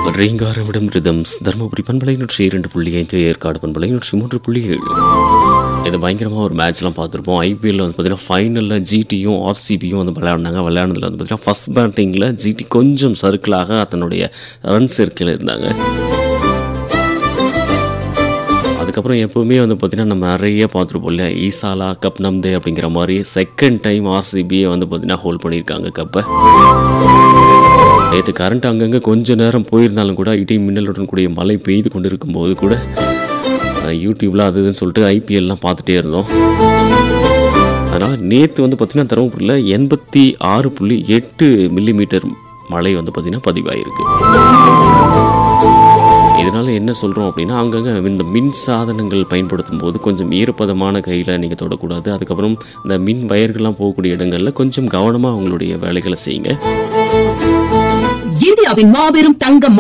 ரீங்காரமிடம் rhythms Dharmapuri பண்பலை நூற்றி இரண்டு புள்ளி ஐந்து ஏற்காடு பண்பலை நூற்றி மூன்று புள்ளி ஏழு இது பயங்கரமாக ஒரு மேட்ச்லாம் பார்த்துருப்போம் ஐபிஎல்ல வந்து பார்த்தீங்கன்னா ஃபைனலில் ஜிடியும் ஆர்சிபியும் வந்து விளையாடினாங்க விளையாடுனதுல வந்து பார்த்தீங்கன்னா ஃபர்ஸ்ட் பேட்டிங்கில் ஜிடி கொஞ்சம் சர்க்கிளாக தன்னுடைய ரன் சேர்க்கையில் இருந்தாங்க அதுக்கப்புறம் எப்பவுமே வந்து பார்த்தீங்கன்னா நம்ம நிறைய பார்த்துருப்போம் இல்லையா ஈசாலா கப் நம்தே அப்படிங்கிற மாதிரி செகண்ட் டைம் ஆர்சிபியை வந்து பார்த்தீங்கன்னா ஹோல்ட் பண்ணியிருக்காங்க கப்பை நேற்று கரண்ட் அங்கங்கே கொஞ்ச நேரம் போயிருந்தாலும் கூட இடி மின்னலுடன் கூடிய மழை பெய்து கொண்டு இருக்கும்போது கூட அஹ், யூடியூப்ல அது இதுன்னு சொல்லிட்டு ஐபிஎல்லாம் பார்த்துட்டே இருந்தோம் அதனால் நேற்று வந்து பார்த்தீங்கன்னா தருமபுரியில் எண்பத்தி ஆறு புள்ளி எட்டு மில்லிமீட்டர் மழை வந்து பார்த்தீங்கன்னா பதிவாயிருக்கு இதனால என்ன சொல்கிறோம் அப்படின்னா அங்கங்கே இந்த மின் சாதனங்கள் பயன்படுத்தும் போது கொஞ்சம் ஈரப்பதமான கையில் நீங்கள் தொடக்கூடாது அதுக்கப்புறம் இந்த மின் வயர்கள்லாம் போகக்கூடிய இடங்களில் கொஞ்சம் கவனமாக உங்களுடைய வேலைகளை செய்யுங்க இந்தியாவின் மாபெரும் தங்க